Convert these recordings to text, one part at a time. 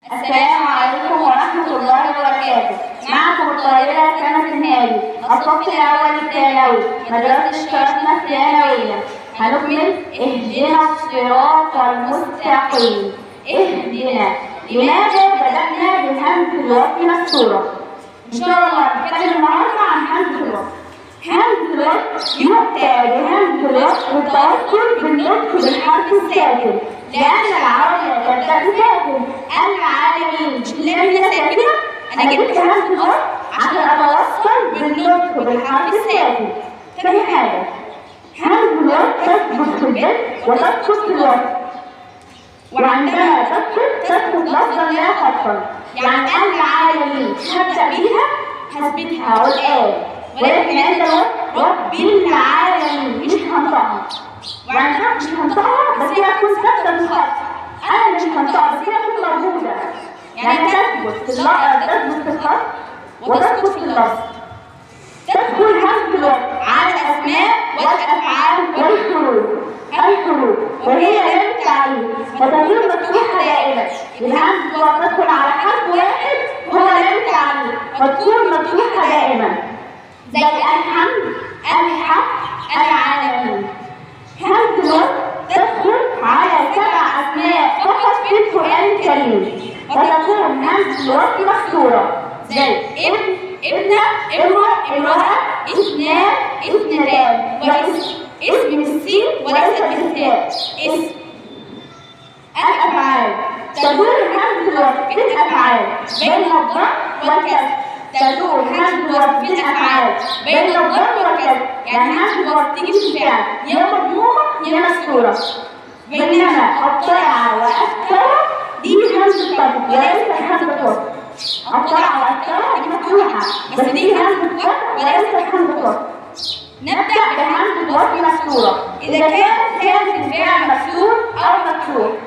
السلام عليكم ورحمة الله وبركاته معكم الطالبة سنة النهائي الصف الأول الثانوي مدرسة اشتراكنا الثانوية هنكمل اهدنا الصراط المستقيم اهدنا لماذا بدأنا بهمزة الوصل مكسورة؟ إن شاء الله نتكلم النهارده عن همزة الوصل همزة الوصل يؤتى بهمزة الوصل والتوصل بالنطق بالحرف الساكن لأن العربية تبدأ بساكن العالمين مش اللام هنا ساكنة أنا جبت همزة الوصل عشان أتوصل بالنطق بالحرف الساكن تاني حاجة همزة الوصل تثبت في الجد وتسقط في الوصل وعندما تسقط تسقط لفظا لا خطا يعني العالمين هبدأ بيها هثبتها والآن ولكن عند الوقت رب العالمين مش هنطقها وعندها مش هنطقها بس هي هتكون ثابتة في الخط أنا مش هنطقها بس هي هتكون موجودة يعني تثبت في اللفظ تثبت في الخط وتسقط في اللفظ تدخل همزة الوقت على الأسماء والأفعال والحروف الحروف وهي لام التعريف وتكون مفتوحة دائما الهمزة الوقت تدخل على حرف واحد هو لام التعريف وتكون مفتوحة دائما زي الحمد الحق العالمين همزة الوقت تدخل على سبع أسماء فقط في القرآن الكريم وتكون همزة الوقت مكسورة زي ابن ابنة امرأة امرأة اثنان اثنتان واسم اسم بالسين وليس بالثاء اسم الأفعال تدور همزة الوقت في الأفعال بين الضم والكسر تدور همزة الوقت في الأفعال بين الضم والكسر يعني همزة الوقت تيجي في الفعل يا مضمومة يا مكسورة بينما الطاعة والأكثر دي همزة الطرف وليست همزة الوقت الطاعة والأكثر دي مفتوحة بس دي همزة الوقت وليست همزة الوقت نبدأ بهمزة الوصل مكسورة إذا كان كان الفعل مكسور أو مكسور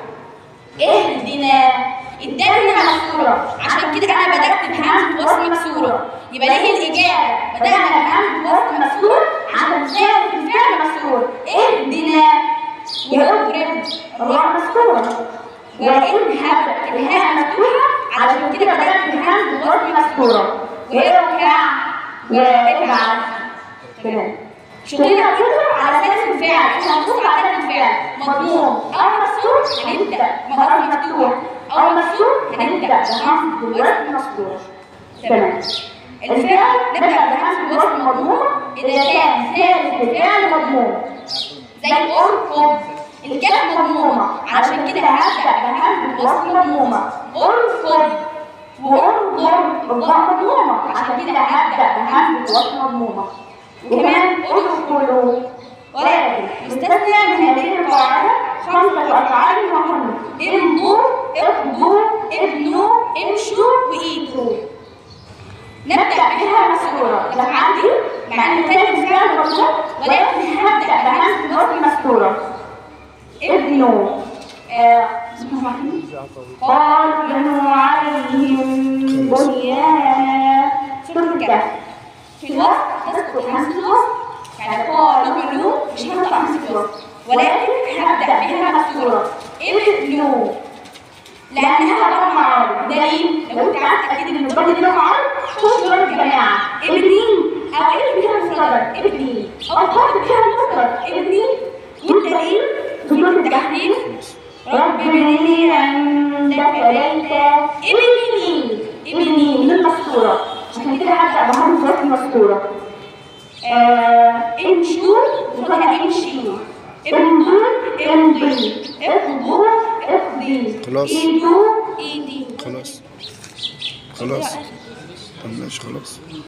اهدنا ادانا مكسورة عشان كده أنا بدأت بهمزة وصل مكسورة يبقى ليه الإجابة بدأنا بهمزة وصل مكسور عشان كان الفعل مكسور اهدنا وأضرب الراء مكسورة وإن هبت الهاء مفتوحة علشان كده بدأت بهمزة وصل مكسورة واركع وافعل كده شغلنا كله على اساس الفعل احنا هنبص على اساس الفعل مضموم او مكسور هنبدا مضموم مفتوح او مكسور هنبدا بهمزه الوزن مكسور تمام الفعل نبدا بهمزه الوزن مضمومه اذا كان ثالث الفعل مضموم زي اركض الكاف مضمومه علشان كده هبدا بهمزه الوزن مضمومه اركض وانظر الضاء مضمومه عشان كده هبدا بهمزه الوزن مضمومه وكمان ادخلوا ولكن يستثنى من هذه القاعدة خمسة أفعال وهم امضوا اقضوا ابنوا امشوا وإيتوا نبدأ بها مسطورة الأفعال دي مع إن كان الفعل مضموم ولكن هبدأ بهمزة الوصل مسطورة ابنوا آه، قالوا بنوا عليهم بنيانا سورة الكهف في الوقت تسقط همزة الوصل يعني قالوا بنو مش هنطق همزة الوصل ولكن هبدأ بها مكسورة ابنوا لأنها ضم عرض دليل لو أنت عايز تأكد إن الضم دي ضم عرض خش ضرب الجماعة ابني أو ابني فيها مفردة ابني أو حط فيها مفردة ابني والدليل في سورة التحريم رب ابن لي عندك بيتا ابني ابني من المكسورة عشان كده هبدأ بهمزة الوصل المكسورة آه، امشوا وصلها امشي امضوا امضي اقضوا اقضي خلاص. ايدوا ايدي خلاص خلاص طب ماشي خلاص